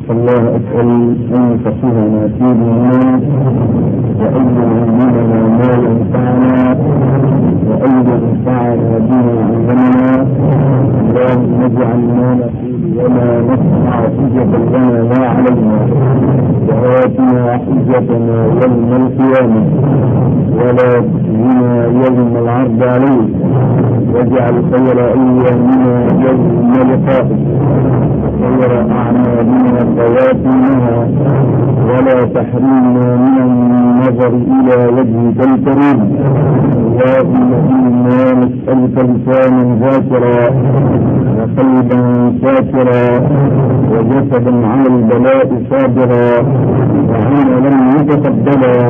الله أسأل أن يفقهنا في ديننا وأن يعلمنا ما ينفعنا وأن ينفعنا بما علمنا اللهم اجعل ما نقول وما نسمع حجة لنا لا علينا وآتنا حجتنا يوم القيامة ولا تخزنا يوم العرض عليك واجعل خير أيامنا يوم لقائك وخير أعمالنا خواتيمها ولا تحرمنا من النظر إلى وجهك الكريم اللهم إنا نسألك لسانا ذاكرا وقلبا شاكرا وجسدا على البلاء صابرا وعملا متقبلا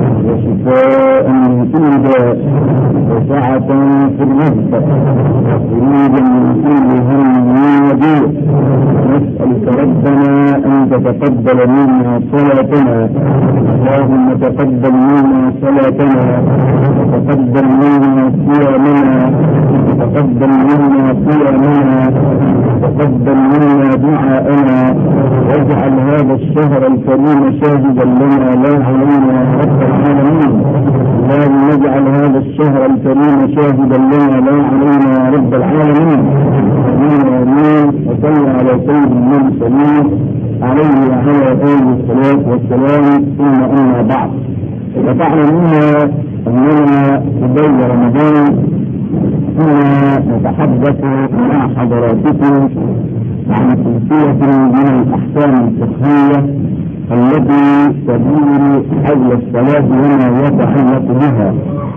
وشفاء من كل داء وسعة في الرزق وخروجا من كل هم وضيق نسألك ربنا أن تتقبل منا صلاتنا اللهم تقبل منا صلاتنا وتقبل منا صيامنا وتقبل منا قيامنا وتقبل منا دعاءنا واجعل هذا الشهر الكريم شاهدا لنا لا علينا رب العالمين اللهم اجعل هذا الشهر الكريم شاهدا لنا لا علينا يا رب العالمين امين امين وصلى على سيد المرسلين عليه وعلى اله الصلاه والسلام ثم اما بعد فتعلمون اننا في بدايه رمضان كنا نتحدث مع حضراتكم عن سلسله من الاحكام الفقهيه التي تدور حول الصلاه وما يتعلق بها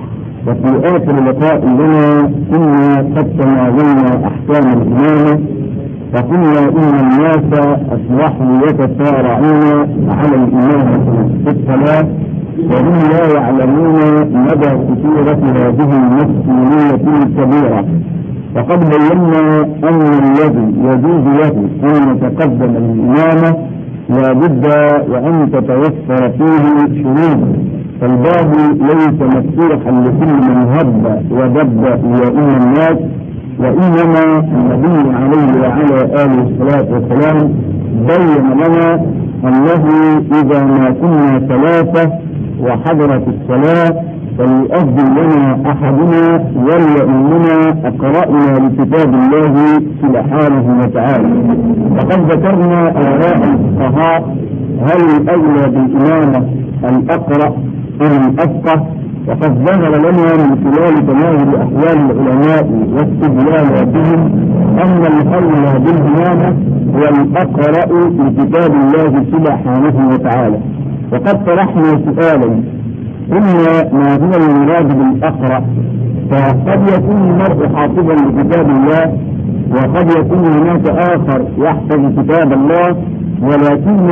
وفي آخر لقاء لنا كنا قد تناولنا أحكام الإمامة فقلنا إن الناس أصبحوا يتسارعون على الإمامة في الصلاة وهم لا يعلمون مدى خطورة هذه المسؤولية الكبيرة وقد بينا أن الذي يجوز له أن يتقدم الإمامة لابد وأن تتوفر فيه شروط فالباب ليس مفتوحا لكل من هب ودب ليؤم الناس وانما النبي عليه وعلى اله الصلاه والسلام بين لنا انه اذا ما كنا ثلاثه وحضرت الصلاه فليؤذن لنا احدنا وليؤمنا اقرانا لكتاب الله سبحانه وتعالى وقد ذكرنا اراء الفقهاء هل الاولى بالامامه الاقرا ام الافقه وقد ظهر لنا من خلال تناول احوال العلماء واستدلالاتهم ان الاولى بالامامه هو الاقرا لكتاب الله سبحانه وتعالى وقد طرحنا سؤالا قلنا ما هو المراد بالاقرا فقد يكون المرء حافظا لكتاب الله وقد يكون هناك اخر يحفظ كتاب الله ولكن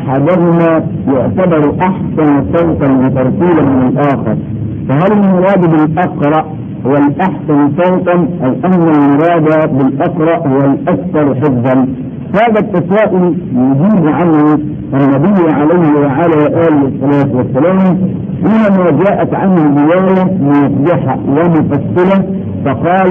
احدهما يعتبر احسن صوتا وترتيلا من الاخر فهل المراد بالاقرا هو الاحسن صوتا او ان المراد بالاقرا هو الاكثر حفظا هذا التساؤل يجيب عنه النبي عليه وعلى اله الصلاه والسلام حينما جاءت عنه روايه موضحه ومفصله فقال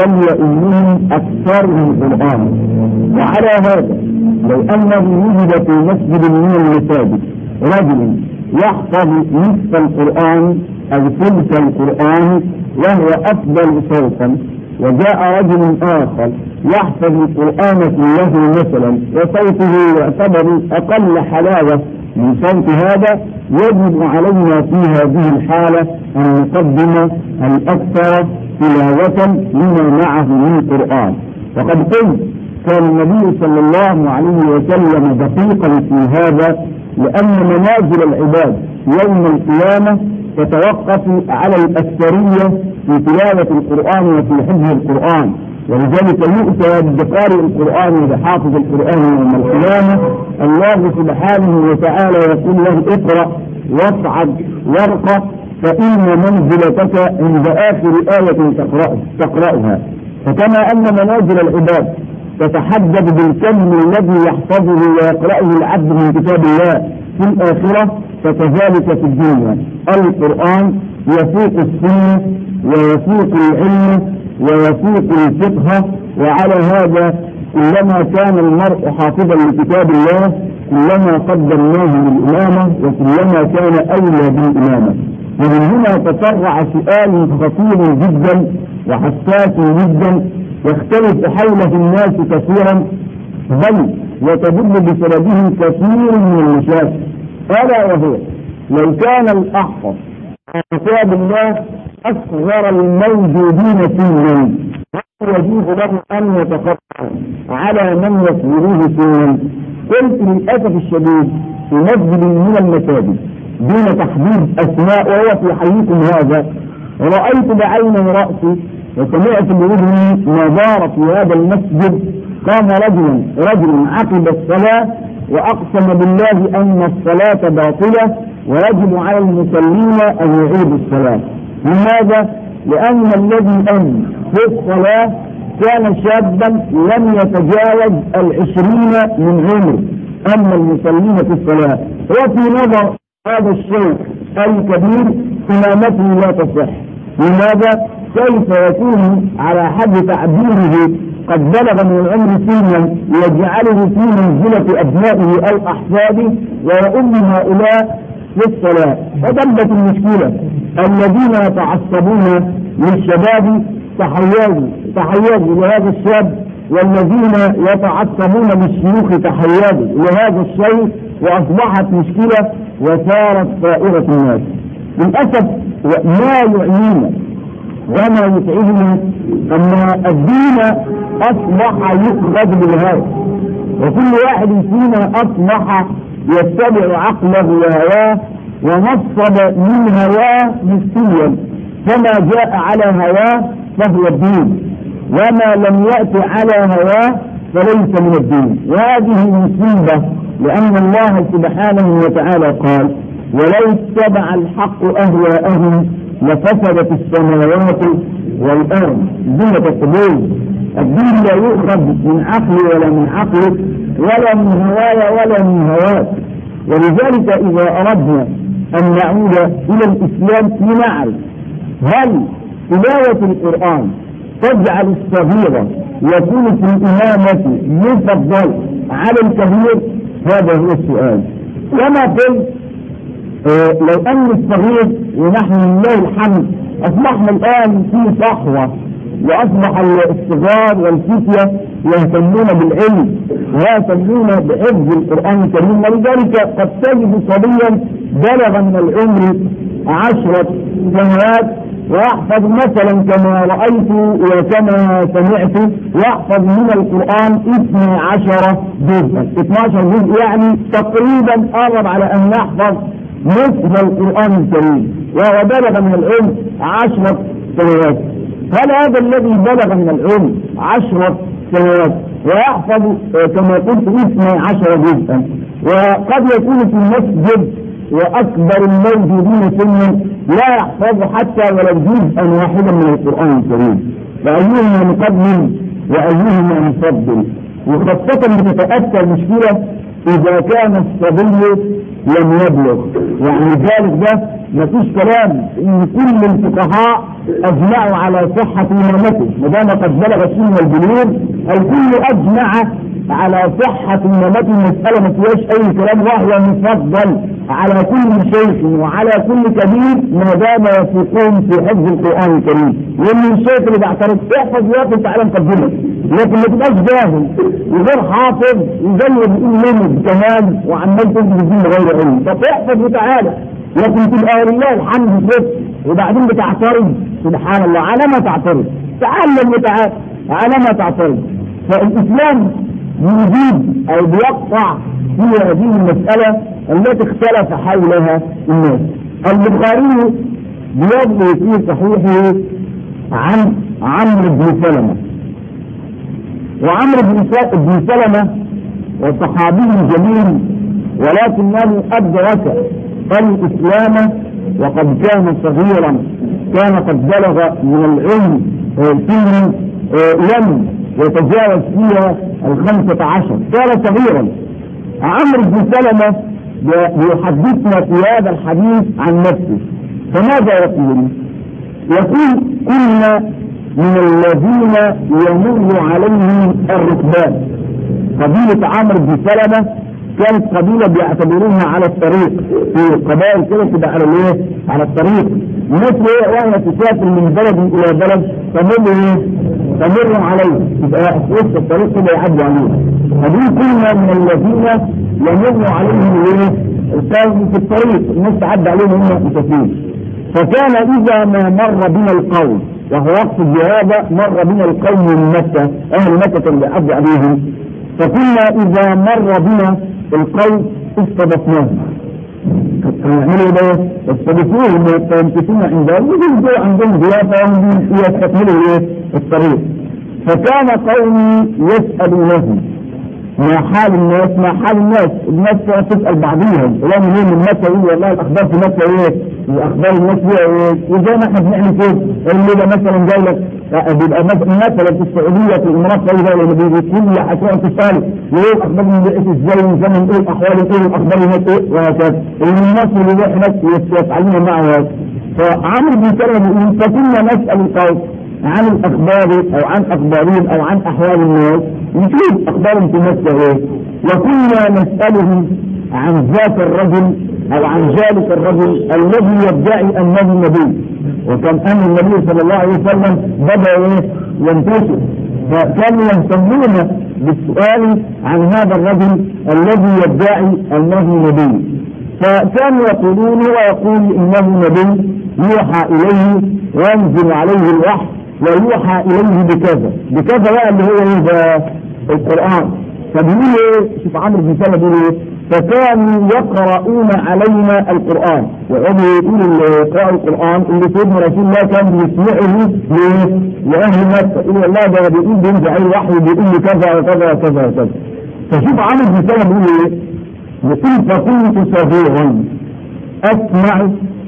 وليؤمنهم اكثرهم قرآنا وعلى هذا لو انه وجد في مسجد من المساجد رجل يحفظ نصف القرآن او ثلث القرآن وهو افضل صوتا وجاء رجل اخر يحفظ القرآن كله مثلا وصوته يعتبر اقل حلاوة من صوت هذا يجب علينا في هذه الحالة ان نقدم الاكثر تلاوة لما معه من قرآن وقد قلت كان النبي صلى الله عليه وسلم دقيقا في هذا لأن منازل العباد يوم القيامة تتوقف على الأكثرية في تلاوة القرآن وفي حفظ القرآن ولذلك يؤتى بقارئ القرآن وبحافظ القرآن يوم القيامة الله سبحانه وتعالى يقول له اقرأ واصعد وارقى فإن منزلتك عند آخر آية تقرأ تقرأها فكما أن منازل العباد تتحدد بالكم الذي يحفظه ويقرأه العبد من كتاب الله في الآخرة فكذلك في الدنيا القرآن يفوق السنة ويفوق العلم ويفوق الفقه وعلى هذا كلما كان المرء حافظا لكتاب الله كلما قدمناه للإمامة وكلما كان أولى بالإمامة ومن هنا تفرع سؤال خطير جدا وحساس جدا يختلف حوله الناس كثيرا بل وتدل بسببه كثير من المشاكل ألا وهو لو كان الأحفظ كتاب الله أصغر الموجودين سنا يجوز له أن يتفرع على من يصغروه سنا قلت للأسف الشديد في مسجد من المساجد دون تحديد أسماء وهو في حيكم هذا رأيت بعين رأسي وسمعت بأذني ما دار في هذا المسجد قام رجل رجل عقب الصلاة وأقسم بالله أن الصلاة باطلة ويجب على المسلمين أن يعيدوا الصلاة لماذا؟ لأن الذي أن في الصلاة كان شابا لم يتجاوز العشرين من عمره أما المسلمين في الصلاة وفي نظر هذا الشيخ الكبير إمامته لا تصح لماذا؟ كيف يكون على حد تعبيره قد بلغ من العمر سنا يجعله في منزلة أبنائه الأحفاد ويؤم هؤلاء في الصلاة فدبت المشكلة الذين يتعصبون للشباب تحيزوا تحيزوا لهذا الشاب والذين يتعصبون للشيوخ تحيزوا لهذا الشيء وأصبحت مشكلة وصارت طائرة الناس للأسف ما يعنينا وما يتعبنا أن الدين أصبح يؤخذ بالهوى وكل واحد فينا أصبح يتبع عقله وهواه ونصب من هواه مستويا فما جاء على هواه فهو الدين وما لم يأت على هواه فليس من الدين وهذه مصيبة لأن الله سبحانه وتعالى قال ولو اتبع الحق أهواءهم لفسدت السماوات والأرض دون تقبيل الدين لا يؤخذ من عقلي ولا من عقلك ولا من هواي ولا من هواك ولذلك إذا أردنا أن نعود إلى الإسلام لنعرف هل تلاوة القرآن تجعل الصغيرة يكون في الإمامة مفضل على الكبير هذا هو السؤال كما قلت اه لو أن الصغير ونحن لله الحمد أصبحنا الآن في صحوة وأصبح الصغار والفتية يهتمون بالعلم ويهتمون بحفظ القرآن الكريم ولذلك قد تجد صبيا بلغ من العمر عشرة سنوات ويحفظ مثلا كما رأيت وكما سمعت يحفظ من القرآن اثنى عشر جزءا 12 جزء يعني تقريبا قرب على أن يحفظ نصف القرآن الكريم وهو بلغ من العلم عشرة سنوات هل هذا الذي بلغ من العلم عشرة سنوات ويحفظ كما قلت اثنى عشر جزءا وقد يكون في المسجد واكبر الموجودين سنا لا يحفظ حتى ولو جزءا واحدا من القران الكريم فايهما مقدم وايهما مفضل وخاصة بتتأتى المشكلة إذا كان الصبي لم يبلغ يعني ذلك ده مفيش كلام ان كل الفقهاء اجمعوا على صحة امامته ما دام قد بلغ سن البلوغ الكل اجمع على صحة امامته مسألة ما فيهاش اي كلام وهو مفضل على كل شيخ وعلى كل كبير ما دام يثقون في حفظ القرآن الكريم وان الشيخ اللي بيعترض احفظ ويقف تعالى مقدمك لكن ما تبقاش جاهل وغير حافظ وزي ما بيقول منه كمان وعمال تجد الدين غير علم طب احفظ وتعالى لكن تبقى لله الحمد كده وبعدين بتعترض سبحان الله على ما تعترض تعلم وتعالى على ما تعترض فالاسلام يجيب او بيقطع في هذه المسألة التي اختلف حولها الناس البخاري بيروي في صحيحه عن عمرو بن سلمة وعمرو بن سلمة وصحابي جميل ولكنه أدرك الإسلام وقد كان صغيرا كان قد بلغ من العلم سن لم يتجاوز فيها الخمسة عشر كان صغيرا عمرو بن سلمة يحدثنا في هذا الحديث عن نفسه فماذا يقول؟ يقول كنا من الذين يمر عليهم الركبان قبيلة عمرو بن سلمة كانت قبيلة بيعتبرونها على الطريق في قبائل كده تبقى على الايه؟ على الطريق مثل ايه وهي تسافر من بلد الى بلد تمر ايه؟ تمر عليه يبقى في وسط الطريق كده يعدوا عليه هذه كلها من الذين يمر عليهم ايه؟ القوم في الطريق الناس تعدى عليهم هم مسافرين فكان اذا ما مر بنا القوم وهو يقصد بهذا مر بنا القوم من مكة أهل مكة اللي عدوا عليهم فكنا إذا مر بنا القوم استضفناهم كانوا يعملوا ده يستضيفوهم ويستنكفون عندهم ويجوا عندهم ضيافة يستكملوا ايه الطريق فكان قومي يسألونهم ما حال الناس ما حال الناس الناس تسأل بعضهم فلان مين من مكة يقول والله الأخبار في مكة ايه وأخبار الناس فيها ايه وزي ما احنا بنعمل كده اللي ده مثلا جاي لك بيبقى مثلا في السعودية في الإمارات في أي دولة بيجي كل حكاية تسأل وايه أخبار من بيئة ازاي وزمن ايه الأحوال ايه الأخبار هناك ايه وهكذا اللي من مصر اللي رايح هناك يتعلموا معه فعمرو بن سلمة بيقول فكنا نسأل القوم عن الأخبار أو عن أخبارهم أو عن أحوال الناس نشوف أخبارهم في مكة إيه وكنا نسألهم عن ذات الرجل أو عن ذلك الرجل الذي يدعي أنه نبي وكان أن النبي صلى الله عليه وسلم بدأ إيه ينتشر فكانوا يهتمون بالسؤال عن هذا الرجل الذي يدعي أنه نبي فكانوا يقولون هو يقول إنه نبي يوحى إليه وينزل عليه الوحي ويوحى إليه بكذا بكذا بقى اللي هو إيه ده القرآن فبيقول إيه شوف عمرو بن سلمة بيقول إيه فكانوا يقرؤون علينا القرآن وهم يقولوا يقرأوا القرآن اللي سيدنا رسول الله كان بيسمعه لأهل مكة يقول والله ده بيقول بينزل عليه الوحي بيقول لي كذا وكذا وكذا وكذا فشوف عمرو بن سلمة بيقول إيه يقول فكنت صغيرا أسمع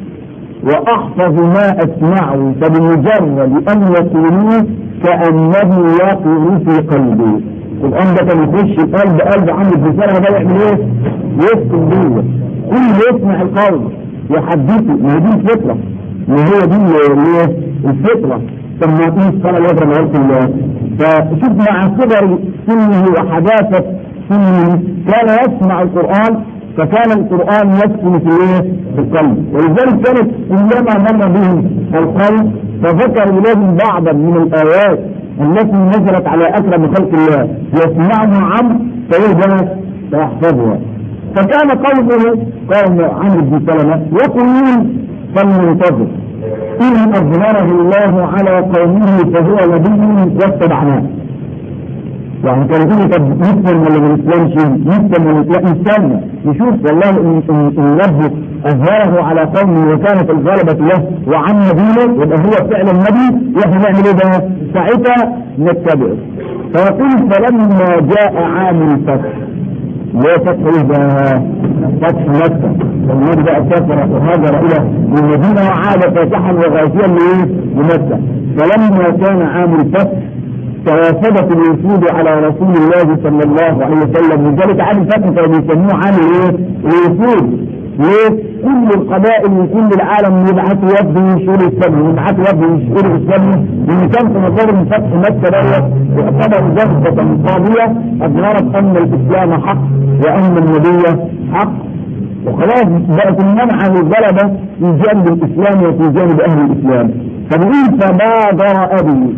وأحفظ ما أسمعه فبمجرد أن يقولوه كأنه يقول في قلبي القرآن ده كان يخش القلب قلب عمرو بن سلمة ده يعمل إيه؟ يسكن جوه كل يسمع القول يحدثه ما هي دي الفطرة ما هي دي اللي الفطرة ثم يقول الصلاة يضرب غير الله فشوف مع صغر سنه وحداثة سنه كان يسمع القرآن فكان القرآن يسكن في ايه؟ في القلب ولذلك كانت كلما مر بهم القلب فذكروا لهم بعضا من الآيات التي نزلت على أكرم خلق الله يسمعها عمرو فيهدى فيحفظها فكان قومه قوم عمرو بن سلمة يقولون فلننتظر إن أظهره الله على قومه فهو نبي واتبعناه يعني كان يقول طب يسلم ولا ما يسلمش يسلم ولا لا يسلم نشوف والله ان ان ربه اظهره على قومه وكانت الغلبة له وعن نبيه يبقى هو فعلا النبي واحنا نعمل ايه بقى؟ ساعتها نتبعه فيقول فلما جاء عام الفتح لا فتح ايه بقى؟ فتح مكة النبي بقى سافر وهاجر الى المدينة وعاد فاتحا وغازيا لايه؟ لمكة فلما كان عام الفتح توافدت الوفود على رسول الله صلى الله عليه وسلم لذلك عام الفتح كانوا بيسموه عام الايه؟ الوفود ليه؟ كل القبائل من كل العالم يبعثوا وفد ينشروا الاسلام يبعثوا وفد ينشروا الاسلام لان كان في مقر من فتح مكه دوت يعتبر جذبه قاضيه اظهرت ان الاسلام حق وان النبي حق وخلاص بقت المنع الغلبه في جانب الاسلام وفي جانب اهل الاسلام فبيقول فبادر ابي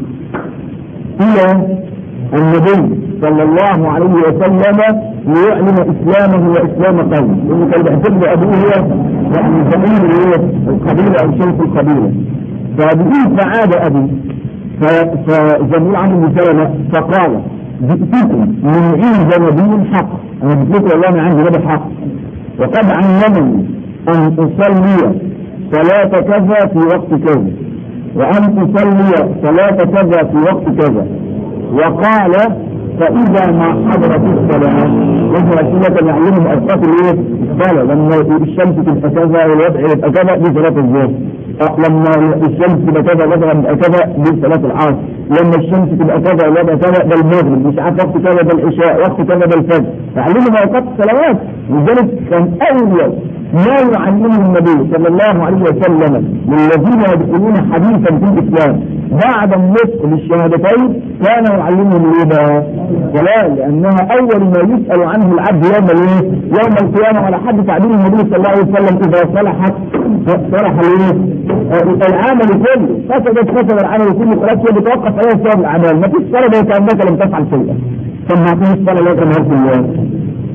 الى النبي صلى الله عليه وسلم ليعلن اسلامه واسلام قومه لانه كان بيعتبر ابوه هو يعني زميل القبيله او شيخ القبيله فبيقول فعاد ابي فجميل عمرو بن سلمه فقال جئتكم من عند نبي حق انا قلت لكم والله انا عندي نبي حق وقد علمني ان اصلي صلاه كذا في وقت كذا وأن تصلي صلاة كذا في وقت كذا وقال فإذا ما حضرت الصلاة وهو أسئلة يعلمهم أوقات الإيه؟ الصلاة لما الشمس تبقى كذا والوضع يبقى كذا دي صلاة الظهر لما الشمس تبقى كذا والوضع يبقى كذا دي صلاة العصر لما الشمس تبقى كذا والوضع كذا ده المغرب مش عارف وقت كذا ده العشاء وقت كذا ده الفجر يعلمهم أوقات الصلوات لذلك كان أول ما يعلمه النبي صلى الله عليه وسلم للذين يدخلون حديثا في الاسلام بعد النطق بالشهادتين كان يعلمهم ايه بقى؟ ولا لانها اول ما يسال عنه العبد يوم الايه؟ يوم القيامه على حد تعبير النبي صلى الله عليه وسلم اذا صلحت صلح الايه؟ العمل كله فسدت فسد العمل كله خلاص هي بتوقف عليها سبب الاعمال ما فيش صلاه زي كانك لم تفعل شيئا ثم ما فيش صلاه لك نهار في اليوم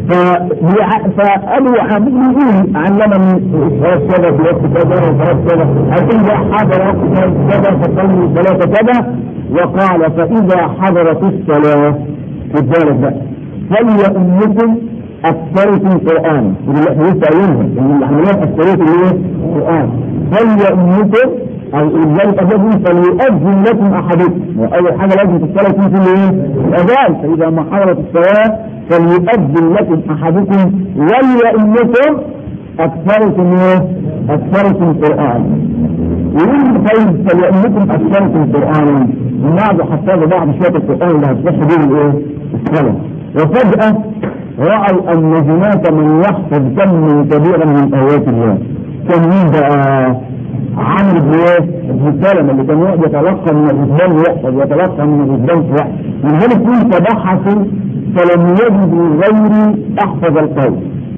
فقالوا عاملين علمني صلاة كذا في وقت كذا وصلاة كذا إذا حضر وقت كذا فصلوا صلاة كذا وقال فإذا حضرت الصلاة في ذلك بقى فليؤمكم أكثركم قرآن اللي احنا لسه قايلينها إن العمليات أكثرية اللي هي قرآن فليؤمكم أو ذلك أبدا فليؤذن لكم أحدكم وأول حاجة لازم في الصلاة يكون في الإيه؟ الأذان فإذا ما حضرت الصلاة فليؤذن لكم أحدكم وليؤمكم أكثركم إيه؟ أكثركم قرآن ومن طيب فليؤمكم أكثركم قرآنا من بعض حفاظ بعض شوية القرآن اللي هتصح به الإيه؟ الصلاة وفجأة رأوا أن هناك من يحفظ كم كبيرا من آيات الله كان مين بقى؟ عمرو بن ايه؟ ابن سلمة اللي كان يقعد يتلقى من الرجال ويحفظ يتلقى من الرجال ويحفظ من ذلك كنت بحثوا فلم يجدوا غيري احفظ القول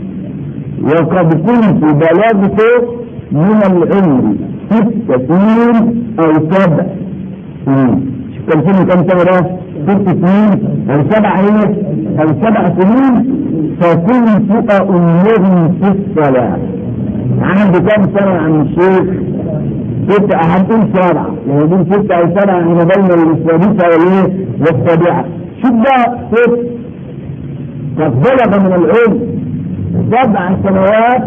وقد كنت بلغت من العمر ست سنين او سبع سنين شوف كان سنه كم سنه ده؟ ست سنين او سبع ايه؟ او سبع سنين فكنت أؤمرهم في الصلاة عندي كم سنة عن الشيخ ستة هنقول سبعة يعني دول ستة أو سبعة هنا بين السادسة والإيه والسابعة شوف بقى ست قد بلغ من العلم سبع سنوات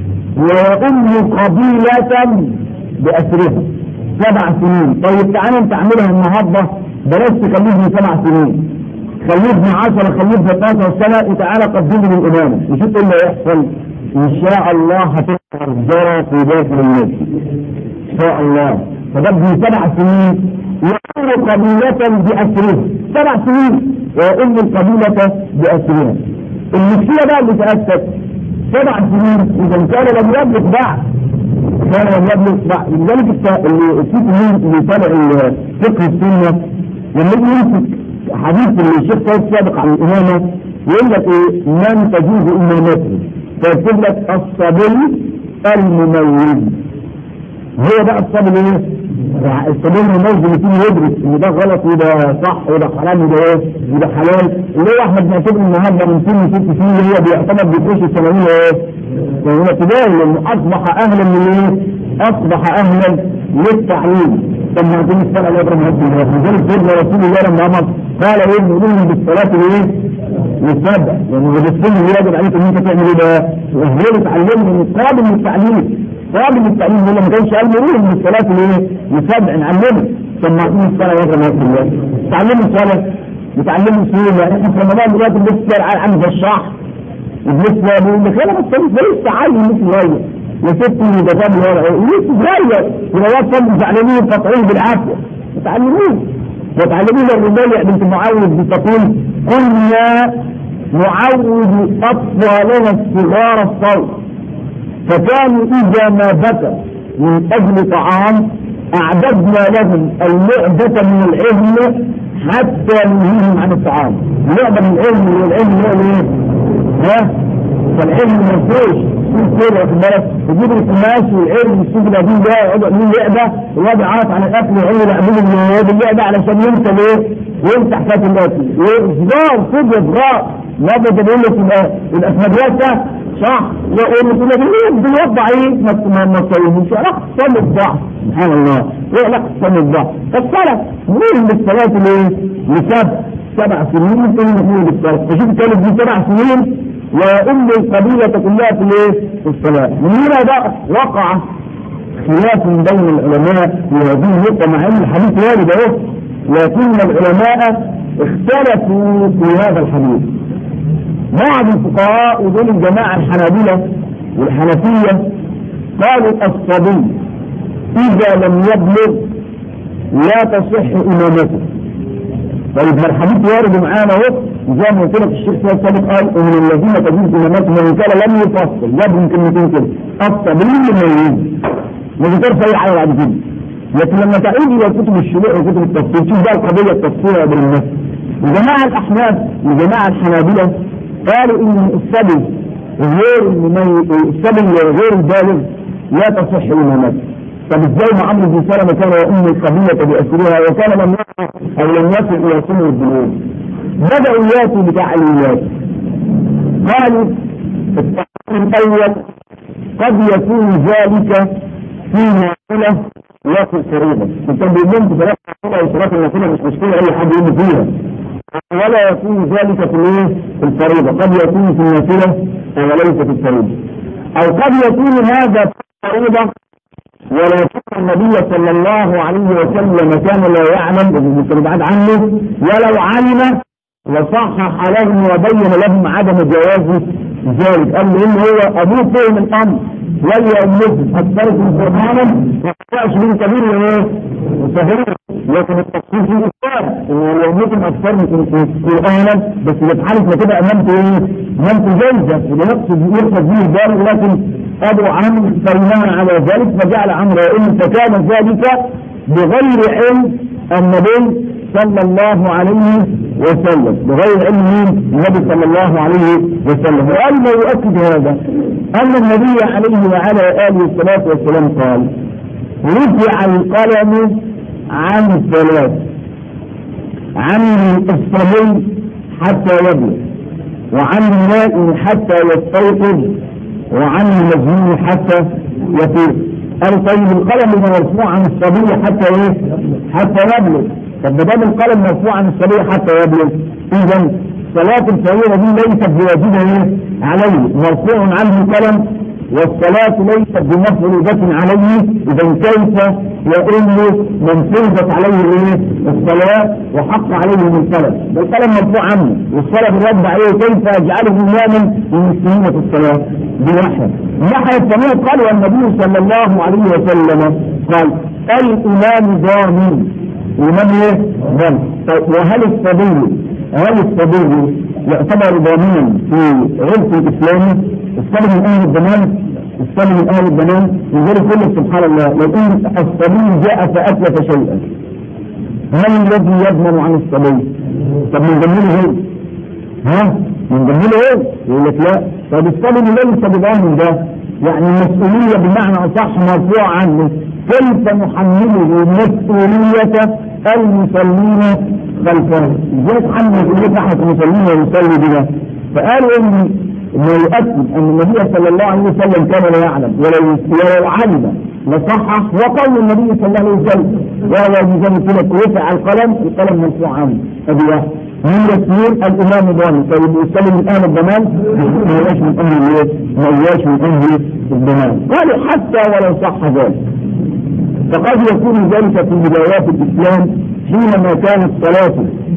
ويؤم قبيلة بأسرها سبع سنين طيب تعالى انت اعملها النهارده بلاش تخليه من سبع سنين خليه من 10 خليه من 12 سنه وتعالى قدمه للامامه وشوف ايه اللي هيحصل ان شاء الله هتظهر ذره في داخل الناس ان شاء الله فده من سبع سنين يؤم قبيلة بأسرها سبع سنين ويؤم القبيلة بأسرها المشكلة بقى اللي تأسست سبع سنين إذا كان لم يبلغ بعد كان لم يبلغ بعد لذلك اللي في مين اللي تابع فقه السنة لما يجي يمسك حديث اللي الشيخ سيد سابق عن الإمامة يقول لك إيه من تجوز إمامته فيكتب لك الصبي المميز هو بقى الصبي ايه؟ الصبي المميز اللي فيه يدرك ان ده غلط وده صح وده حرام وده ايه؟ وده حلال اللي هو احنا بنعتبره النهارده من سن ست سنين اللي هو بيعتبر بيخش الثانويه ايه؟ ثانويه ابتدائي لانه اصبح اهلا من ايه؟ اصبح اهلا للتعليم ثم عندنا الصلاه لا يضرب هذه لذلك سيدنا رسول الله لما امر قال ايه نقولهم بالصلاه ايه؟ والسبع يعني بالسن اللي يجب عليك ان انت تعمل ايه بقى؟ تؤهله تعلمه قابل للتعليم قابل للتعليم هو ما كانش قال نقولهم بالصلاه الايه؟ لسبع نعلمه ثم عندنا الصلاه لا يضرب هذه الله تعلموا الصلاه وتعلموا السنه يعني احنا في رمضان دلوقتي بنسال عن الشحن وبنسال بيقول لك انا بس لسه عايز لسه صغير يا ستي ده كان لسه صغير ولاد كانوا متعلمين قاطعين بالعافيه متعلمين وتعلمين الرجال بنت معوذ بتقول كنا نعود اطفالنا الصغار الصوت فكانوا اذا ما بكى من اجل طعام اعددنا لهم اللعبة من العلم حتى ننهيهم عن الطعام لعبة من العلم والعلم هو ايه؟ ها؟ فالعلم مفروش كده واخد بالك تجيب القماش والعلم السوق القديم ده يقعد يعملوا لعبه الواد عارف عن الاكل ويعملوا يعملوا اللعبه علشان ينسى ايه؟ ينسى حكايه الاكل وصغار صبر صغار النهارده ده بيقول لك يبقى في مدرسه صح ويقول لك بيوضع ايه؟ ما ما تصيبوش علاقه صم الضعف سبحان الله ايه علاقه صم الضعف؟ فالصلاه مين بالصلاه الايه؟ لسبع سبع سنين ممكن نقول بالصلاه فشوف كانت دي سبع سنين وأم القبيلة كلها في الايه؟ في الصلاة. من هنا بقى وقع خلاف بين العلماء في هذه النقطة مع أن الحديث وارد أهو لكن العلماء اختلفوا في هذا الحديث. بعض الفقهاء ودول الجماعة الحنابلة والحنفية قالوا الصبي إذا لم يبلغ لا تصح إمامته. طيب ما الحديث وارد معانا اهو زي ما قلت لك الشيخ سيد سابق قال ومن الذين تجوز اماماتهم من كان لم يفصل جاب من كلمتين كده الصبي المميز ما ذكرش اي حاجه بعد كده لكن لما تعود الى كتب الشروع وكتب التفسير تشوف بقى القضيه التفسيريه بالنفس وجماعه الاحناف وجماعه الحنابله قالوا ان السبي غير المميز السبي غير البالغ لا تصح امامته طب ازاي مع عمرو بن سلمه كان يؤم القبيله باسرها وكان لم يصل او لم يصل الى سن البلوغ بداوا ياتوا بتعليلات قالوا التعليل الاول قد يكون ذلك في نافله وفي الفريضه كنت بيقول لهم في صلاه الفريضه وصلاه النافله مش مشكله اي حد يقوم فيها ولا يكون ذلك في الايه في الفريضه قد يكون في النافله وليس في الفريضه او قد يكون هذا في الفريضه ولكن النبي صلى الله عليه وسلم كان لا يعلم ممكن بعد عنه ولو علم وصحح لهم وبين لهم عدم جواز ذلك قال له ان هو ابوه فهم الامر ولا امته اكثركم قرآنا وقطعش من كبير وايه وصغير لكن التفصيل في الاسلام ان امتكم اكثركم قرآنا بس في حالة ما تبقى امامته ايه امامته جايزة وده يقصد يقصد به البالغ لكن ابو عمرو فينهى على ذلك فجعل عمرو يئن فكان ذلك بغير علم النبي صلى الله عليه وسلم بغير علم مين النبي صلى الله عليه وسلم وقال ما يؤكد هذا ان النبي عليه وعلى اله الصلاه والسلام قال رفع القلم عن ثلاث عن الصبي حتى يبلغ وعن النائم حتى يستيقظ وعن المجنون حتى يفيق قال طيب القلم اللي مرفوع عن الصبي حتى ايه حتى يبلغ طب ما دام القلم مرفوع عن الصبي حتى يبلغ اذا صلاة الفريضة دي ليست بواجبة ايه عليه مرفوع عنه القلم والصلاة ليست بمفروضة عليه اذا كيف يؤم من فرضت عليه الايه الصلاة وحق عليه من القلم ده القلم مرفوع عنه والصلاة بالرد عليه كيف يجعله اماما للمسلمين في الصلاة دي ناحية الناحية الثانية قال والنبي صلى الله عليه وسلم قال الامام ضامن الامام ايه ضامن طيب وهل الصبي هل الصبي يعتبر ضامنا في عرف الاسلام الصبي من اهل الضمان الصبي من اهل الضمان لذلك كل سبحان الله لو ان الصبي جاء فاتلف شيئا من الذي يضمن عن الصبي؟ طب من ضمنه هو ها من ضمنه هو يقول لك لا طب الصبي ليس بضامن ده يعني المسؤوليه بمعنى اصح مرفوع عنه كيف نحمله مسؤوليه المصلين خلفه ازاي تحمل مسؤوليه احد المصلين ويصلي بها فقالوا ان انه يؤكد ان النبي صلى الله عليه وسلم كان لا يعلم ولو ولو علم لصحح وقول النبي صلى الله عليه وسلم وهو زي كده رفع القلم القلم مرفوع عنه ادي واحد من الاثنين الامام ضامن طيب يصلي من اهل الضمان ما هواش من اهل الايه؟ ما هواش من اهل الضمان قالوا حتى ولو صح ذلك فقد يكون ذلك في بدايات الاسلام حينما كانت صلاه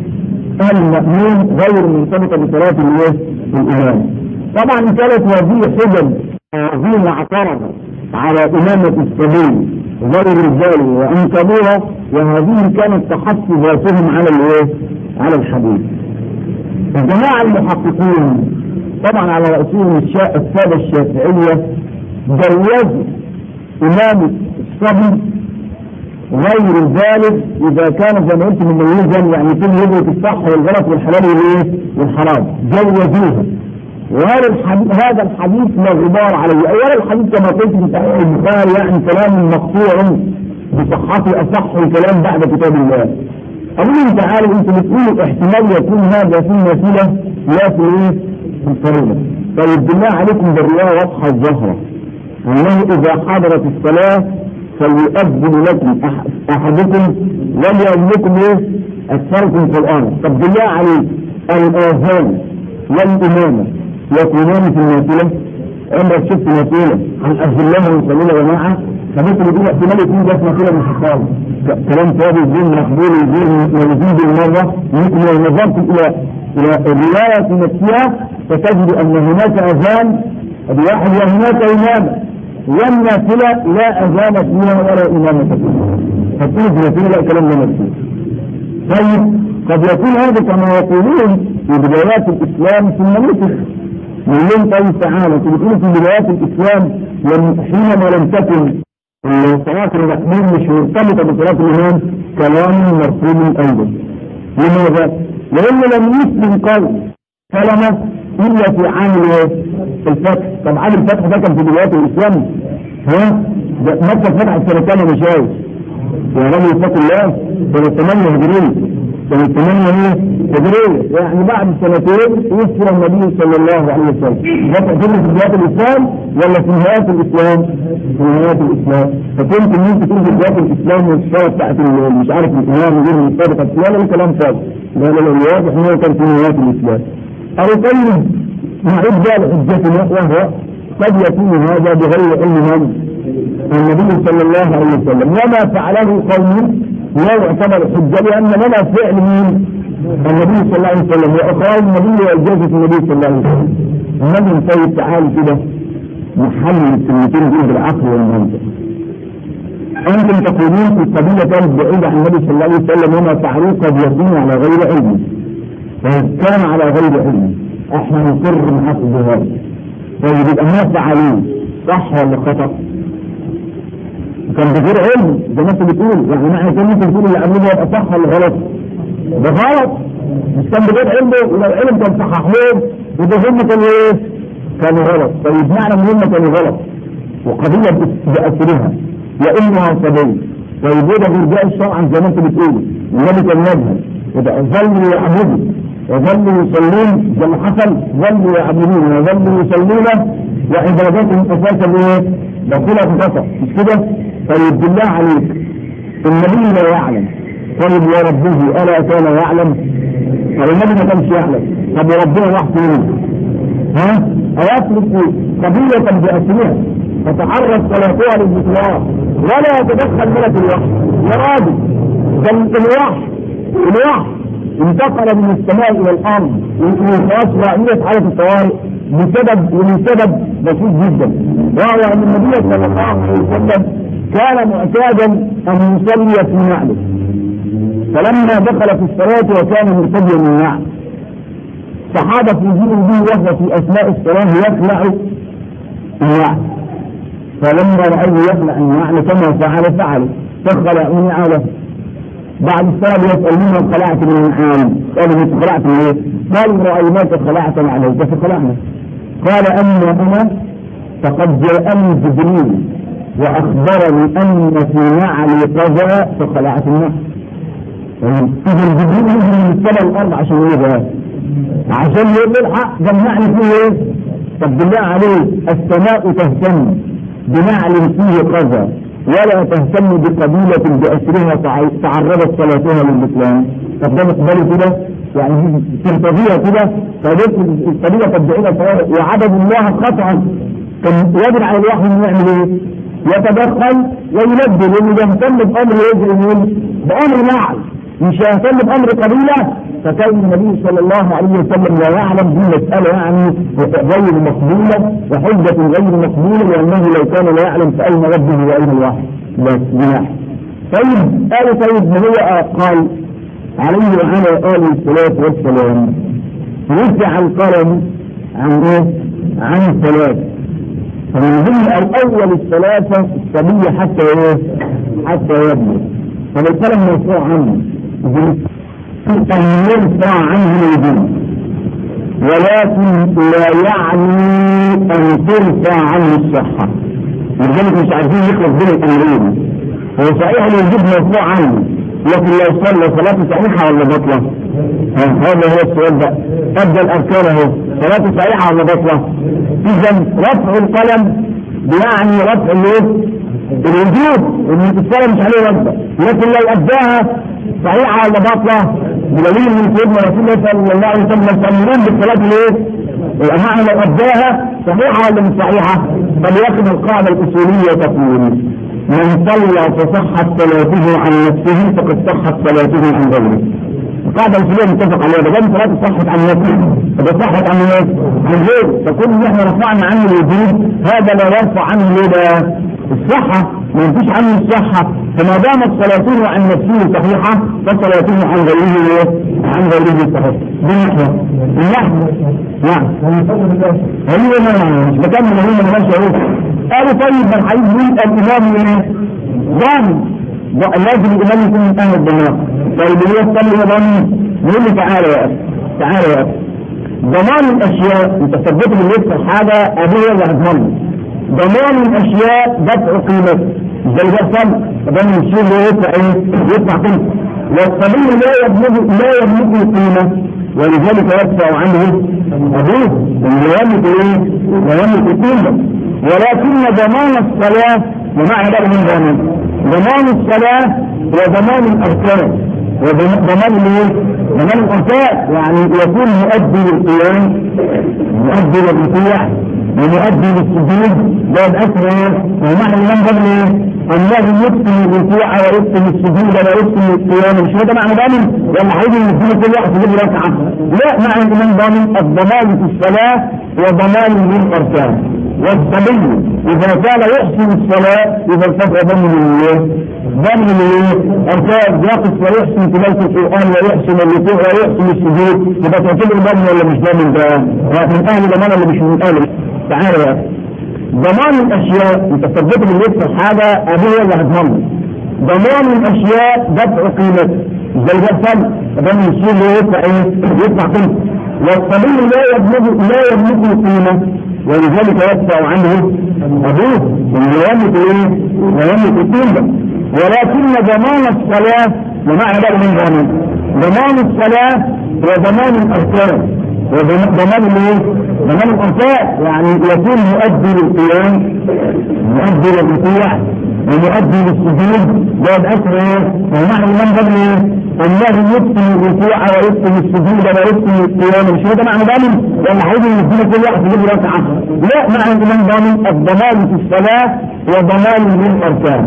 المأمون غير مرتبطه بصلاه الايه؟ الامام طبعا كانت هذه حجج هذه اعترضت على إمامة السبيل غير الرجال وأنكروها وهذه كانت تحفظ ذاتهم على الايه؟ على الحديث. الجماعة المحققين طبعا على رأسهم السادة الشافعية جوزوا إمامة الصبي غير البالغ إذا كان زي ما قلت مميزا يعني كل يدرك الصح والغلط والحلال والإيه؟ والحرام جوزوها وهذا الحديث هذا الحديث لا غبار عليه اولا الحديث كما قلت في صحيح البخاري يعني كلام مقطوع بصحته اصح الكلام بعد كتاب الله أقول لهم تعالوا انتم بتقولوا احتمال يكون هذا في نافلة لا في ايه؟ في الفريضة. طيب بالله عليكم بالرواية واضحة الظاهرة. أنه إذا حضرت الصلاة فليؤذن لكم أحدكم وليؤذنكم ايه؟ أكثركم قرآنا. طب بالله عليك الآذان والإمامة يكونان في النافلة عمرك شفت نافلة عن أهل الله وصلوا يا جماعة فممكن يكون احتمال يكون ده نافلة من حصان كلام ثابت غير مقبول غير موجود بالمرة ممكن لو نظرت إلى إلى الرواية في نفسها فتجد أن هناك أذان بواحد وهناك إمامة والنافلة لا أذان فيها ولا إمامة فيها فتقول في النافلة لا كلام لا مكتوب طيب قد يكون هذا كما يقولون في بدايات الاسلام ثم نسخ من لهم طيب تعالى بتقولوا في بدايات الاسلام حينما لم تكن الصلاة المقبول مش مرتبطة بصلاة الإمام كلام مرسوم أيضا لماذا؟ لأنه لم يسلم قول كلمة إلا في عام الفتح طب عام الفتح ده كان في بدايات الإسلام ها؟ مكة فتحت سنة كام مش عايز يا رجل اتقوا الله سنة 8 هجرية سنة 8 ايه؟ هجرية يعني بعد سنتين يسر النبي صلى الله عليه وسلم فتح كله في بدايات الإسلام ولا في نهايات الإسلام؟ في نهايات الإسلام فكنت ان انت تقول في بدايات الإسلام والصلاة بتاعت مش عارف الإمام غير المصطفى لا لا كلام فاضي لا لا لا واضح ان هو كان في نهايات الإسلام أو طيب نعود بقى لحجتنا وهو قد يكون هذا بغير علم من النبي صلى الله عليه وسلم وما فعله قوم لا يعتبر حجة لأن لنا فعل من النبي صلى الله عليه وسلم وإخراج النبي وإجازة النبي صلى الله عليه وسلم النبي طيب تعالى كده نحلل الكلمتين دول بالعقل والمنطق أنتم تقولون في القبيلة كانت بعيدة عن النبي صلى الله عليه وسلم وما فعلوه قد يكون على غير علم كان على غير علم احنا نقر نحقق بهذا طيب يبقى ما فعلوه صح ولا خطأ؟ كان بغير علم زي ما انت بتقول يعني معنى كان ممكن تقول اللي عمله يبقى صح ولا غلط؟ ده غلط مش كان بغير علمه ولو علم كان صحح لهم وده هم كانوا ايه؟ كانوا غلط طيب معنى ان هم كانوا غلط وقضية بأسرها وإنها صبي طيب وده غير جائز شرعا زي ما انت بتقول النبي كان يذهب وده ظلوا يعبدوا وظلوا يصلون زي ما حصل ظلوا يعبدون وظلوا يصلون وعباداتهم اساسا ايه؟ داخلها في خطا مش كده؟ طيب بالله عليك النبي لا يعلم طيب يا ربه الا كان يعلم؟ طب النبي ما كانش يعلم طب وربنا وحده منه ها؟ أيترك قبيلة بأسرها تتعرض صلاتها للبطلان ولا يتدخل ملك الوحي يا راجل ده الوحي الوحي انتقل من السماء الى الارض وخلاص رعية حالة الطوارئ بسبب ومن سبب بسيط جدا وهو ان النبي صلى الله عليه وسلم كان معتادا ان يصلي في نعله فلما دخل في الصلاة وكان مرتديا من نعل صحابة يجيبوا به وهو في اثناء الصلاة يخلع النعل فلما رأيه يخلع النعل كما فعل فعل فخلع نعله بعد الصلاة يسألون خلعت من العالم قالوا انت خلعت من ايه؟ قالوا رأيناك خلعت عليك فخلعنا قال أما أنا فقد جاءني جبريل وأخبرني أن في نعلي كذا فخلعت النعل إذا جبريل يجري من السماء الأرض عشان ايه عشان يقول الحق جمعني فيه ايه؟ طب بالله عليك السماء تهتم بنعل فيه كذا ولا تهتم بقبيلة بأسرها تعرضت صلاتها للبطلان طب ده مقبله كده يعني ترتضيها كده فبس القبيلة قد بعيدة وعبد الله قطعا كان يجب على الواحد انه يعمل ايه؟ يتدخل وينبه لانه يهتم بامر يجري من بامر نعل مش يهتم بامر قبيله فكان النبي صلى الله عليه وسلم لا يعلم دي مساله يعني غير مقبوله وحجه غير مقبوله لانه لو كان لا يعلم فاين ربه واين الواحد لا جناح طيب قال طيب ما هو قال عليه وعلى اله الصلاه والسلام رفع القلم عن ايه؟ عن ثلاث فمن ضمن الاول الثلاثه الصبي حتى ايه؟ حتى يبلغ فالقلم مرفوع عنه أن يرفع عنه الوجود ولكن لا يعني أن ترفع عنه الصحة لذلك مش عارفين يخلص بين الأمرين هو صحيح الوجود مرفوع عنه لكن لو صلى صلاته صحيحة ولا بطلة؟ هذا هو السؤال ده أبدأ الأركان أهو صلاته صحيحة ولا بطلة؟ إذا رفع القلم بيعني رفع الايه؟ الوجود ان الصلاه مش عليه وجبه لكن لو اداها صحيحه ولا باطله بدليل من سيدنا رسول الله صلى الله عليه وسلم تامرون بالصلاه ليه؟ معنى لو اداها صحيحه ولا مش صحيحه؟ فليكن القاعده الاصوليه تقول من صلى فصحت صلاته عن نفسه فقد صحت صلاته عن غيره. القاعده الاصوليه متفق عليها ده صلاته صحت عن نفسه فقد صحت عن ايه؟ عن غيره فكل ان احنا رفعنا عنه الوجود هذا لا يرفع عنه ليه ده؟ الصحه ما ينفيش عنه الصحه فما دامت صلاته عن نفسه صحيحه فصلاته عن غيره ايه؟ عن غيره صحيحه دي نحو النحو نعم ايوه مش بكمل هنا ما ماشي اهو قالوا طيب ما الحديث بيقول الامام ايه؟ ضامن لازم الامام يكون من اهل الدماغ طيب اللي يصلي هو ضامن يقول لي تعالى يا اخي تعالى يا اخي ضمان الاشياء انت ثبت اللي يدفع حاجه ابويا اللي هتضمن ضمان الاشياء دفع قيمته زي ده صم ضمن الشيء اللي يدفع ايه؟ يدفع قيمته والصبي لا يبلغ لا يبلغ القيمه ولذلك يدفع عنه ابوه لا يملك ايه؟ لا يملك القيمه ولكن ضمان الصلاه ومعنى ده من ضمان ضمان الصلاه وضمان الاركان وضمان الايه؟ ضمان الاركان يعني يكون مؤدي للقيام مؤدي للركوع ومؤدي للسجود ده الاسرى ومعنى الامام قبل ايه؟ الله يبطل الركوع ويبطل السجود ويبطل القيام مش هو ده معنى ضامن ولا هيجي يديله كل واحد يجيب ركعه لا معنى الامام ضامن الضمان في الصلاه وضمان للاركان والصبي اذا كان يحسن الصلاه اذا الفتح ضمن الايه؟ ضمن الايه؟ اركان يقف ويحسن تلاوه القران ويحسن الركوع ويحسن السجود يبقى تعتبر ضمن ولا مش ضامن ده؟ من اهل ضمان ولا مش من اهل؟ تعالى يا اخي ضمان الاشياء انت ثبت اللي يدفع حاجه ابوه اللي هتضمن ضمان الاشياء دفع قيمته زي ده صم ضمن الشيء اللي يدفع ايه؟ يدفع قيمته والصبي لا يبلغ لا يبلغ القيمه ولذلك يدفع عنه ابوه لا يملك ايه؟ لا يملك القيمه ولكن ضمان الصلاه ومعنى ده من ضمان ضمان الصلاه وضمان الاركان وضمان الايه؟ ضمان الاركان يعني يكون مؤدي للقيام مؤدي للركوع ومؤدي للسجود ده الاسرى ومعنى الامام قبل ايه؟ الله يبطل الركوع ويبطل السجود ويبطل القيام مش هو ده معنى ضامن ولا هيجي يدينا كل واحد يجيب ركعه لا معنى الامام ضامن الضمان في الصلاه وضمان للاركان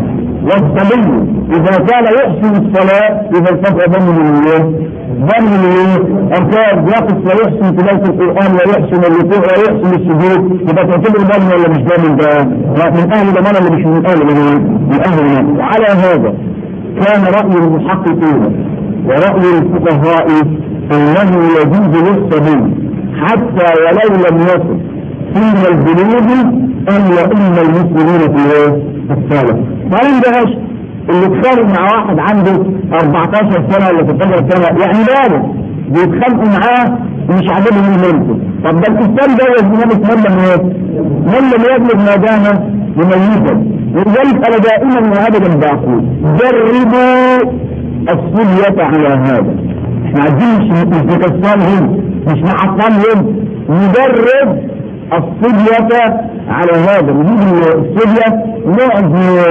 والصبي اذا كان يحسن الصلاه اذا الفتح ضمن الايه؟ ضمن الايه؟ اركان يقف ويحسن تلاوه القران ويحسن الركوع ويحسن السجود يبقى تعتبر ضمن ولا مش ضمن ده؟ من اهل ضمان ولا مش من اهل ضمان؟ من اهل ضمان وعلى هذا كان راي المحققين ورأي الفقهاء أنه يجوز للصبي حتى ولو لم يصل حين البلوغ أن يؤم المسلمين في الصلاة ما عندهاش اللي اتخانق مع واحد عنده 14 سنة ولا 16 سنة يعني بالغ بيتخانقوا معاه ومش عاجبهم المنزل طب ده الإسلام ده الإسلام يتمنى من ايه؟ من لم يبلغ ما دام مميزا ولذلك أنا دائما وأبدا بقول جربوا الصلية على هذا احنا عايزين مش مش نكسرهم مش نعطلهم نجرب الصلية على هذا نجيب الصلية نقعد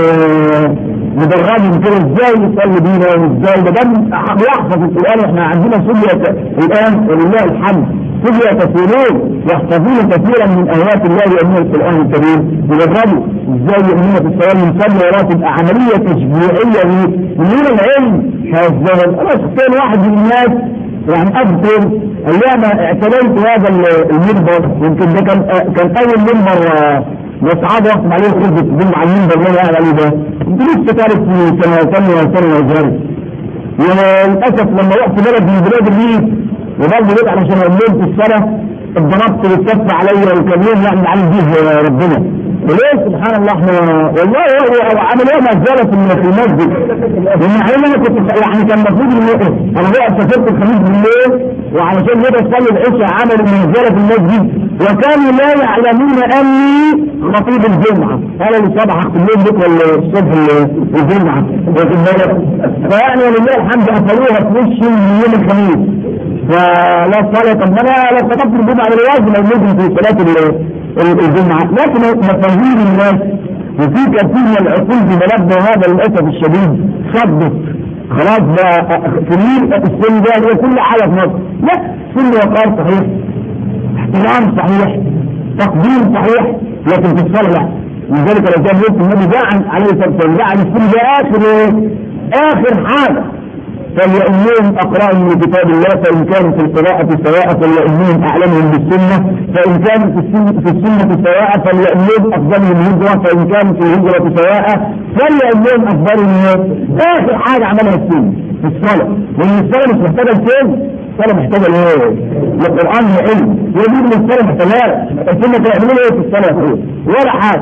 ندربهم كده ازاي يصلي بينا وازاي ده ده بيحفظ القرآن احنا عندنا صلية الآن ولله الحمد صلية كثيرون يحفظون كثيرا من آيات الله ومن القرآن الكريم يجربوا ازاي يؤمنون في الصلاة من صلي وراء تبقى عملية تشجيعية من العلم هذا انا شخصيا واحد من الناس يعني اذكر ايام اعتنيت هذا المنبر يمكن ده كان كان اول منبر واصحابي واقف عليه خطبه الجمعه على المنبر اللي انا قاعد عليه ده كنت لسه ثالث في سنه ثانيه سنه وزاري وللاسف لما رحت بلد من بلاد الريف وبرضه جيت علشان اقول لهم في الصلاه اتضربت والكف عليا وكان يوم يعني على فيه ربنا وليه سبحان الله احنا والله هو عمل ايه مزالة في المسجد لان انا كنت يعني كان المفروض ان انا بقى سافرت الخميس بالليل وعلشان كده اصلي العشاء عملوا مزالة في المسجد وكانوا لا يعلمون اني خطيب الجمعة قالوا لي صباح كلهم بكره الصبح الجمعة واخد بالك فيعني ولله الحمد قفلوها في وشي من يوم الخميس فلا صلاة طب انا لو خطبت الجمعة بالواجب لو نزل في صلاة الجمعة لكن مفاهيم الناس وفي كثير من العقول في بلدنا هذا للاسف الشديد صدق خلاص بقى سنين السن ده هي كل حاجه في مصر لا سن وقار صحيح احترام صحيح تقدير صحيح لكن في الصلاه لا لذلك لو كان يقول النبي جعل عليه الصلاه والسلام جعل السن ده اخر اخر حاجه فليؤمنهم اقراهم من كتاب الله فان كانوا في القراءة سواء فليؤمنهم اعلمهم بالسنة فان كانوا في السنة, في السنة سواء فليؤمنهم افضلهم الهجرة فان كانوا في الهجرة سواء فليؤمنهم افضلهم اخر حاجة عملها السنة في الصلاة لان الصلاة مش محتاجة السن الصلاة محتاجة ايه؟ القرآن علم يجب ان الصلاة محتاجة السنة تعملوا ايه في الصلاة يا اخويا؟ ولا حاجة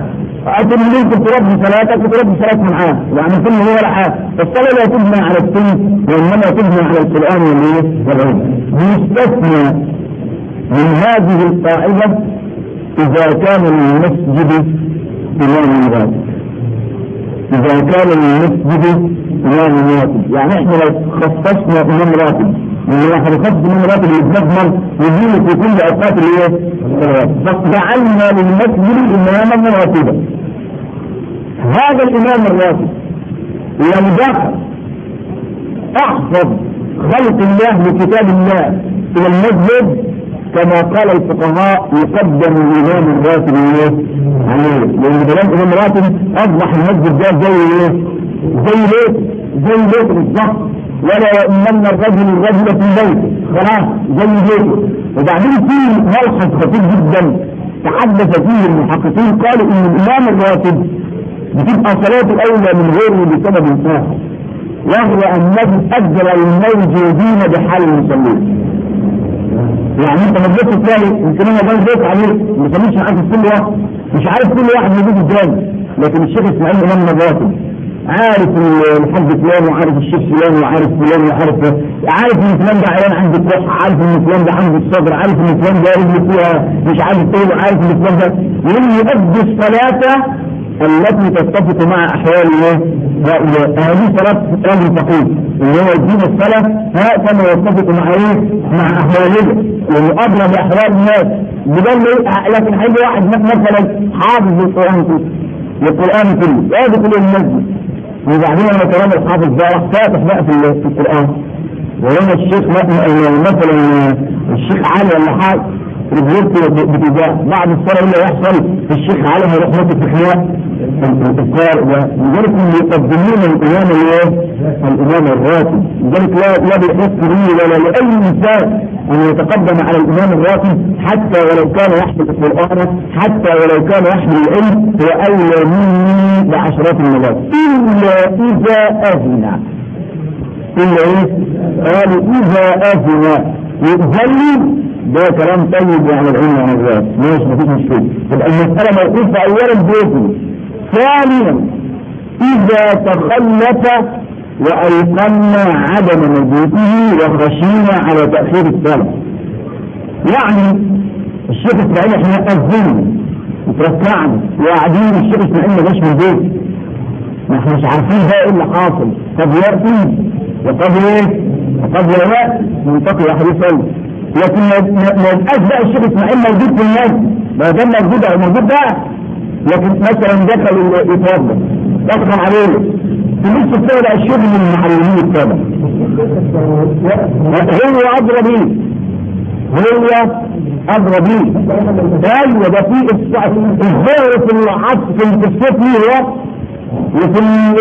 أتم ممكن تربي صلاتك وتربي صلاتك معاه يعني كل هو ولا حاجة فالصلاة لا تبنى على السن وإنما تبنى على القرآن والإيه والعلم يستثنى من هذه القاعدة إذا كان للمسجد إمام راتب إذا كان للمسجد إمام راتب يعني إحنا لو خصصنا إمام راتب من واحد خصص إمام راتب اللي بنضمن يجيله في كل أوقات الإيه؟ فجعلنا للمسجد إماما راتبا هذا الإمام الراتب لو دخل أحفظ خلق الله لكتاب الله إلى المسجد كما قال الفقهاء يقدم الإمام الراتب عليه لأن كلام الإمام الراتب أصبح المسجد ده زي إيه؟ زي بيت زي بيت بالظبط ولا يؤمن الرجل الرجل في بيته خلاص زي بيته وبعدين في ملحظ خطير جدا تحدث فيه المحققين قالوا ان الامام الراتب بتبقى صلاته اولى من غيره بسبب واحد وهو انه اجر الموجودين بحال المصلين يعني انت ما تجيش تلاقي يمكن انا جاي بيت عليه ما بيسميش عارف كل واحد مش عارف كل واحد موجود ازاي لكن الشيخ اسماعيل امام الراتب عارف الحاج فلان وعارف الشيخ فلان وعارف فلان وعارف عارف ان فلان ده عيان عنده كحه عارف ان فلان ده عنده الصدر عارف ان فلان ده رجله فيها مش عارف ايه وعارف ان فلان ده يقوم يؤدي الصلاه التي تتفق مع احوال هؤلاء هذه صلاه اهل الفقيه اللي هو يدين الصلاه ها كما يتفق مع ايه؟ مع احوالهم لانه ادرى باحوال الناس بدل لكن هيجي واحد مثلا حافظ القران كله القران كله يدخل المسجد وبعدين لما كلام الحافظ ده راح فاتح بقى في في القران وهنا الشيخ مثلا الشيخ علي ولا حاجه رجلته بتجاه بعد الصلاه اللي يحصل الشيخ علي هيروح ماسك في خناق القارئ ده لذلك يقدمون الامام الايه؟ الامام الراتب لذلك لا لا بيحس لي ولا لاي انسان ان يتقدم على الامام الراتب حتى ولو كان يحفظ القران حتى ولو كان يحمل العلم هو اولى مني بعشرات المرات الا اذا اذن الا ايه؟ قالوا اذا اذن يؤذن ده كلام طيب يعني العلم عن الراس ماشي مفيش مشكله يبقى المساله موقوفه اولا بيته ثانيا اذا تخلف وايقنا عدم وجوده وخشينا على تاخير الصلاه يعني الشيخ اسماعيل احنا اذنا وتركعنا وقاعدين الشيخ اسماعيل ما جاش من البيت ما احنا مش عارفين بقى ايه اللي حاصل قد ياتي وقد ايه وقد لا ياتي منطقي واحد يصلي لكن ما يبقاش بقى الشيخ اسماعيل موجود في الناس ما دام موجود او موجود بقى لكن مثلا دخل يتوضا دخل عليه في نص السنه بقى الشيخ من المعلمين السابق هو ادرى بيه هو ادرى بيه ايوه ده في الظاهر في العصر في الصيف ليه وقت وفي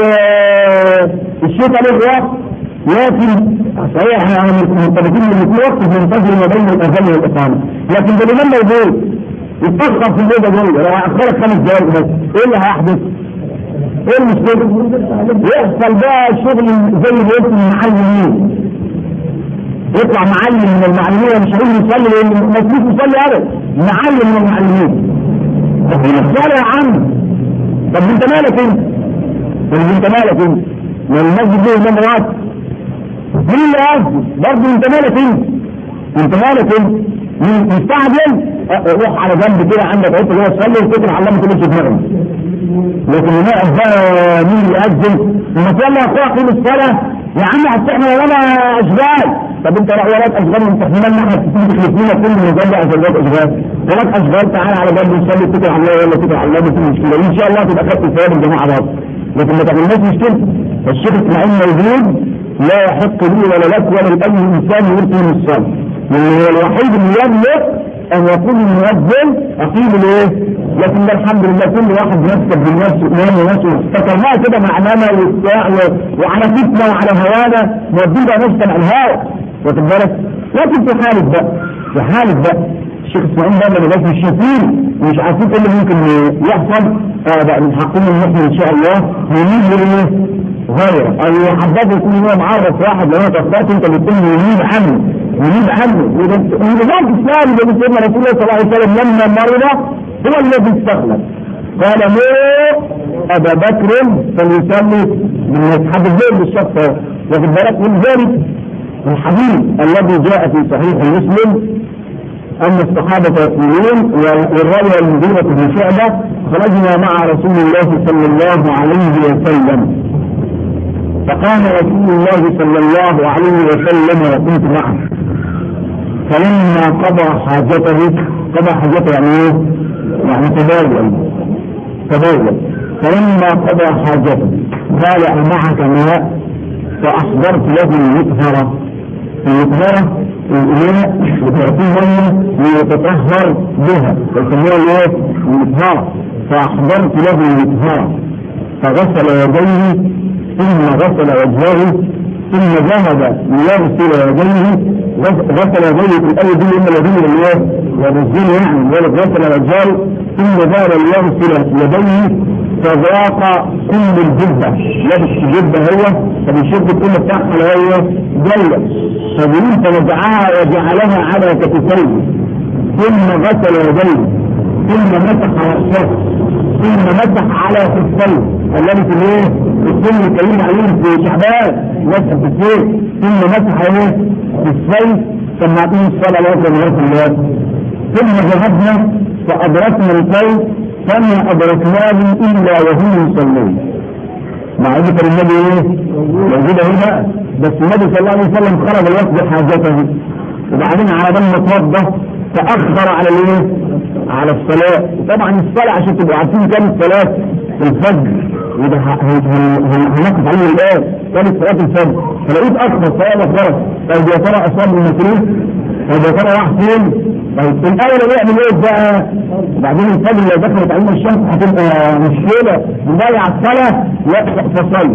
الشتاء ليه وقت لكن صحيح احنا مرتبطين من في وقت منتظر ما بين الاذان والاقامه لكن ده الامام موجود يتفخر في الليله دول لو هيأخرك خمس دقائق بس ايه اللي هيحدث؟ ايه المشكله؟ يحصل بقى شغل زي ما قلت المعلمين يطلع معلم من المعلمين مش هيقول يصلي لان ما فيش يصلي ابدا معلم من المعلمين طب الصلاه يا عم طب انت مالك انت؟ طب انت مالك انت؟ ما المسجد له امام راتب مين اللي قصدي؟ برضه انت مالك انت؟ انت مالك انت؟ مستعجل روح على جنب كده عندك عيب جوه تصلي وتقرا على ما تقولش دماغك لكن نقف بقى مين اللي يأذن لما تقول يا اخويا قيم الصلاه يا عم هتحنا ولا اشغال طب انت لا وراك اشغال وانت احنا احنا تخلف لنا كل مجال اشغال اشغال وراك اشغال تعالى على جنب وصلي اتكل على الله ولا اتكل على الله مفيش مشكله ان شاء الله تبقى خدت ثواب الجماعه بعض لكن ما تعملناش مشكله الشيخ اسماعيل موجود لا يحق لي ولا لك ولا لاي انسان يقول فيه الصلاه لان هو الوحيد اللي يملك ان يكون المؤذن اقيم الايه؟ لكن ده الحمد لله كل واحد بيمسك بالنفس وينام ونفسه افتكرناها كده معنانا وبتاع وعلى فتنه وعلى هوانا مودين بقى نفسنا الهوى واخد بالك؟ لكن في حالة بقى في حالة بقى الشيخ اسماعيل ده ما بقاش مش شايفين ومش عارفين ايه اللي ممكن يحصل اه بقى من حقنا ان احنا ان شاء الله نميل لايه؟ غير او يحددوا يكون هو معرف واحد لو انا تخطأت انت بتكون يميل عنه يميل عنه ونظام الاسلام اللي سيدنا رسول الله صلى الله عليه وسلم لما مرض هو الذي استخلف قال مو ابا بكر فليصلي بالناس حد غير بالشخص واخد بالك من ذلك الحديث الذي جاء في صحيح مسلم أن الصحابة يقولون والراوي المغيرة بن شعبة خرجنا مع رسول الله صلى الله عليه وسلم فقام رسول الله صلى الله عليه وسلم وكنت معه فلما قضى حاجته قضى حاجته يعني ايه؟ يعني تبول تبول فلما قضى حاجته قال أمعك ماء فأحضرت له المطهرة المطهرة الإناء بتعطيه مية ليتطهر بها يسموها الايه؟ المطهرة فأحضرت له المطهرة فغسل يديه ثم غسل وجهه ثم ذهب ليغسل يديه غسل يديه في الأول دي إما اليدين اللي هو والرجلين يعني ذلك غسل وجهه ثم ذهب ليغسل يديه فذاق كل الجبة لابس الجبة هو فبيشد كل بتاعها اللي هي جلة فبيقول فنزعها وجعلها على كتفيه ثم غسل يديه ثم مسح رأسه ثم مسح على خفيه الذي في الايه؟ السن اللي اتكلمنا عليه في شعبان مسح في السيف ثم مسح ايه؟ في السيف ثم اعطيه الصلاه الاخرى من الله ثم ذهبنا فادركنا الكيف فما أدركناه إلا وهم يصلون مع ذلك النبي ايه؟ موجود هنا بس النبي صلى الله عليه وسلم خرج يقضي حاجته وبعدين على ما توضى تأخر على الايه؟ على الصلاة طبعا الصلاة عشان تبقوا عارفين كام الصلاة في الفجر وده هنقف عليه الآن كانت صلاة الفجر فلقيت أخر صلاة خرج طيب يا ترى أصاب المكروه طيب يا ترى راح فين؟ طيب الأول نعمل إيه بقى؟ بعدين الفجر لو دخلت علينا الشمس هتبقى مشكلة نضيع الصلاة لا فصل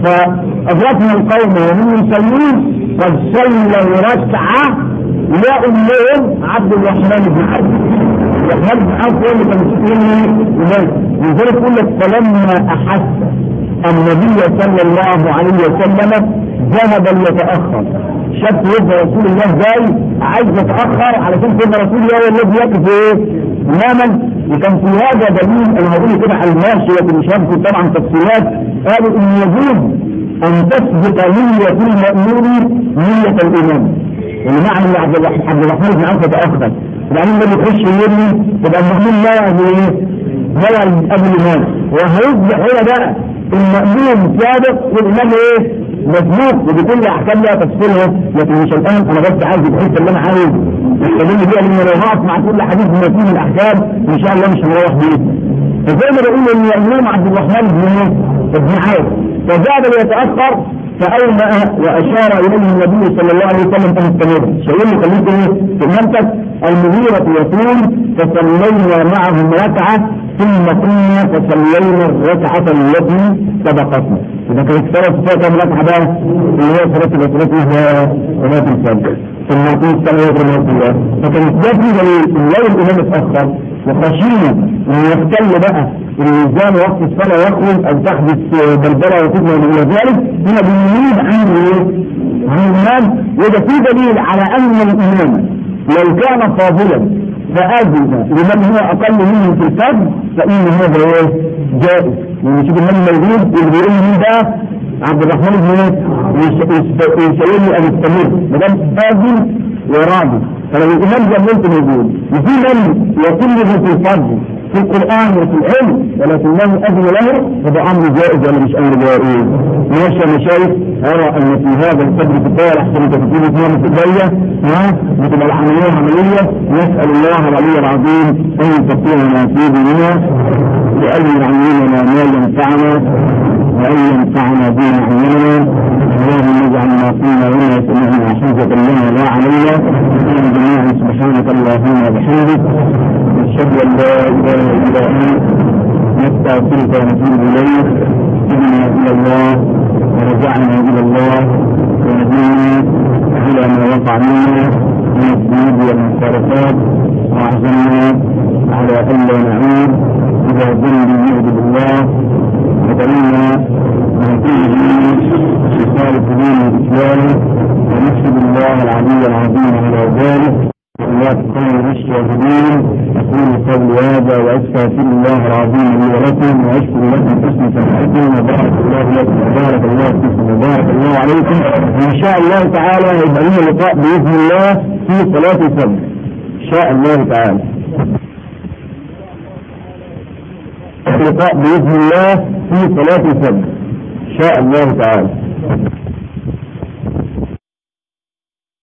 فأدركنا القوم وهم يصلون قد صلوا ركعة لا أمهم عبد الرحمن بن عوف الرحمن بن عوف هو اللي كان مسؤول لذلك يقول لك فلما أحس النبي صلى الله عليه وسلم ذهب ليتأخر شاف يبقى رسول الله جاي عايز يتأخر علشان سيدنا رسول الله الذي يقف ايه؟ اماما وكان في هذا دليل انا هقول كده على الماشية مش هذكر طبعا تفصيلات قالوا ان يجوز ان تسبق نية المأمون نية الامام يعني معنى ان عبد الرحمن بن عوف يتأخر وبعدين لما يخش يرمي يبقى المأمون لا يعني ايه؟ هو قبل الامام وهيصبح هو بقى المأمون سابق والامام ايه؟ مسبوق وبكل احكام لها تفصيلها لكن مش الان انا بس عايز الحته اللي انا عايز استدل بيها لان لو هقف مع كل حديث بما فيه من الاحكام ان شاء الله مش هنروح بيه فزي ما بقول ان الامام عبد الرحمن بن ابن عوف فزاد ليتاخر فأومأ وأشار إليه النبي صلى الله عليه وسلم أن استمر شيء اللي خليك إيه؟ في المنتج المغيرة يقول فصلينا معهم ركعة ثم قمنا فصلينا الركعة التي سبقتنا إذا كانت صلاة صلاة كم ركعة بقى؟ اللي هي صلاة الأسرة هي صلاة الفجر ثم نقول الصلاة يقرأ الله فكانت ده في دليل إن لو الإمام اتأخر وخشينا إن يختل بقى الميزان وقت الصلاة يخرج أو تحدث بلبلة وفتنة وما إلى ذلك هنا بنريد عن إيه؟ عن الإمام وده في دليل على أن الإمام لو كان فاضلا فأذن لمن هو أقل منه في الفجر فإن هذا إيه؟ جائز يعني شوف النبي موجود اللي بيقول مين بقى؟ عبد الرحمن بن يسألني أن استمر ما دام آذن وراضي فلو الإمام زي ما أنت موجود وفي من يقول له في الفجر في القرآن وفي العلم ولكنه أذن له فده أمر جائز ولا مش أمر جائز ماشي مشايخ أرى أن في هذا القدر كفاية أحسن تفكير فيها مستقبلية ها بتبقى العملية عملية نسأل الله العلي العظيم أن يفقهنا في ديننا وأن يعلمنا ما ينفعنا وأن ينفعنا بما علمنا اللهم اجعل ما قلنا وما سمعنا حجة لنا لا علينا جميعا سبحانك اللهم وبحمدك نشهد أن لا إله إلا أنت نستغفرك ونتوب إليك تبنا إلى الله ورجعنا إلى الله وندينا إلى ما وقع منا من الذنوب والمخالفات وأعزمنا على ألا نعود إلى ذنب يعبد الله وبلغنا من كل خالف دين الإسلام ونشهد الله العلي العظيم على ذلك وإياك قول الرشد والهدين أقول قولي هذا وأستغفر الله العظيم لي ولكم واشكر لكم حسن سماعكم وبارك الله لكم وبارك الله فيكم وبارك الله عليكم وان شاء الله تعالى يبقى لنا لقاء باذن الله في صلاه الفجر ان شاء الله تعالى لقاء باذن الله في صلاه الفجر ان شاء الله تعالى